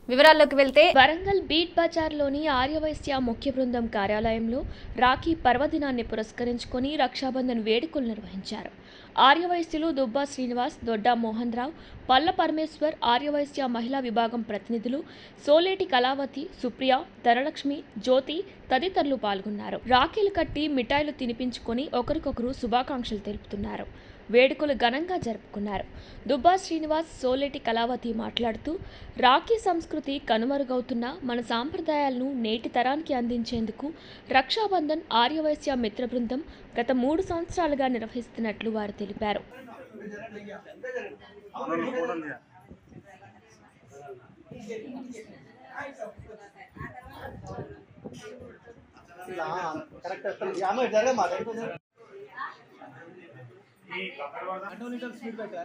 వివరాల్లోకి వెళ్తే వరంగల్ బీట్ బజార్లోని ఆర్యవైశ్య ముఖ్య బృందం కార్యాలయంలో రాఖీ పర్వదినాన్ని పురస్కరించుకొని రక్షాబంధన్ వేడుకలు నిర్వహించారు ఆర్యవైశ్యులు దుబ్బా శ్రీనివాస్ దొడ్డా మోహన్ రావు పల్ల పరమేశ్వర్ ఆర్యవైశ్య మహిళా విభాగం ప్రతినిధులు సోలేటి కళావతి సుప్రియ ధనలక్ష్మి జ్యోతి తదితరులు పాల్గొన్నారు రాఖీలు కట్టి మిఠాయిలు తినిపించుకొని ఒకరికొకరు శుభాకాంక్షలు తెలుపుతున్నారు వేడుకలు ఘనంగా జరుపుకున్నారు దుబ్బా శ్రీనివాస్ సోలేటి కళావతి మాట్లాడుతూ రాఖీ సంస్కృతి కనుమరుగవుతున్న మన సాంప్రదాయాలను నేటి తరానికి అందించేందుకు రక్షాబంధన్ ఆర్యవైశ్య మిత్ర బృందం గత మూడు సంవత్సరాలుగా నిర్వహిస్తున్నట్లు వారు తెలిపారు కరెక్ట్ ఆమె జరగమ్మా స్పీడ్ పెట్టా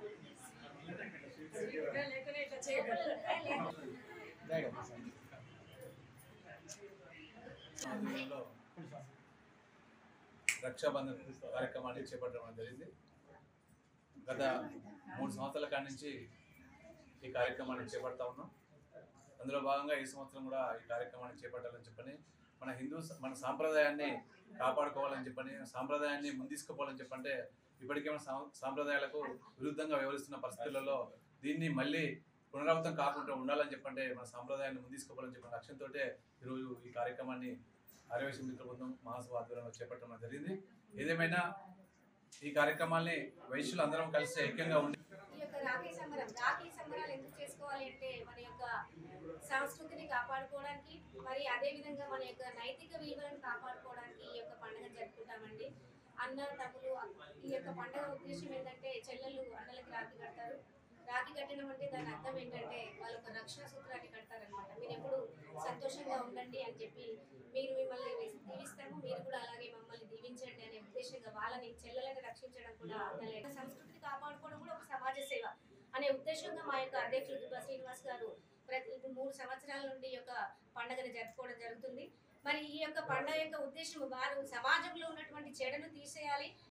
ఆధ్వర్యంలో రక్షాబంధన్ కార్యక్రమాన్ని చేపట్టడం జరిగింది గత మూడు సంవత్సరాల కాడి నుంచి ఈ కార్యక్రమాన్ని చేపడతా ఉన్నాం అందులో భాగంగా ఈ సంవత్సరం కూడా ఈ కార్యక్రమాన్ని చేపట్టాలని చెప్పని మన హిందూ స- మన సాంప్రదాయాన్ని కాపాడుకోవాలని చెప్పని సాంప్రదాయాన్ని ముందీసుకుపోవాలని చెప్పంటే ఇప్పటికే మన సాం- సాంప్రదాయాలకు విరుద్ధంగా వ్యవహరిస్తున్న పరిస్థితులలో దీన్ని మళ్ళీ పునరావృతం కాకుండా ఉండాలని చెప్పంటే మన సాంప్రదాయాన్ని ముందీసుకుపోవాలని చెప్పిన లక్ష్యంతో ఈరోజు ఈ కార్యక్రమాన్ని ఆర్యవేశ మిత్ర బృందం మహాసభ ఆధ్వర్యంలో చేపట్టడం జరిగింది ఏదేమైనా ఈ కార్యక్రమాల్ని వైశ్యులు అందరం కలిసి ఐక్యంగా ఉండి ఈ యొక్క రాఖీ సంబరం రాఖీ సంబరాలు ఎందుకు చేసుకోవాలి అంటే మన యొక్క సంస్కృతిని కాపాడుకోవడానికి మరి అదే విధంగా మన యొక్క నైతిక విలువలను కాపాడుకోవడానికి ఈ యొక్క పండుగ జరుపుకుంటామండి అన్న తమ్ములు ఈ యొక్క పండుగ ఉద్దేశం ఏంటంటే చెల్లెళ్ళు అన్నలకి రాఖీ కడతారు రాఖీ కట్టడం అంటే దాని అర్థం ఏంటంటే వాళ్ళ ఒక రక్షణ సూత్రాన్ని కడతారనమాట మీరు ఎప్పుడు సంతోషంగా ఉండండి అని చెప్పి మీరు మిమ్మల్ని దీవిస్తాము మీరు కూడా అలాగే మమ్మల్ని దీవించండి అనే ఉద్దేశంగా వాళ్ళని చెల్లెలను రక్షించడం కూడా అన్నలే సంస్కృతిని కాపాడుకోవడం కూడా ఒక సమాజ సేవ అనే ఉద్దేశంగా మా యొక్క అధ్యక్షులు దుబ్బా శ్రీనివాస్ గారు ప్రతి మూడు సంవత్సరాల నుండి ఈ యొక్క పండుగను జరుపుకోవడం జరుగుతుంది మరి ఈ యొక్క పండుగ యొక్క ఉద్దేశం వారు సమాజంలో ఉన్నటువంటి చెడును తీసేయాలి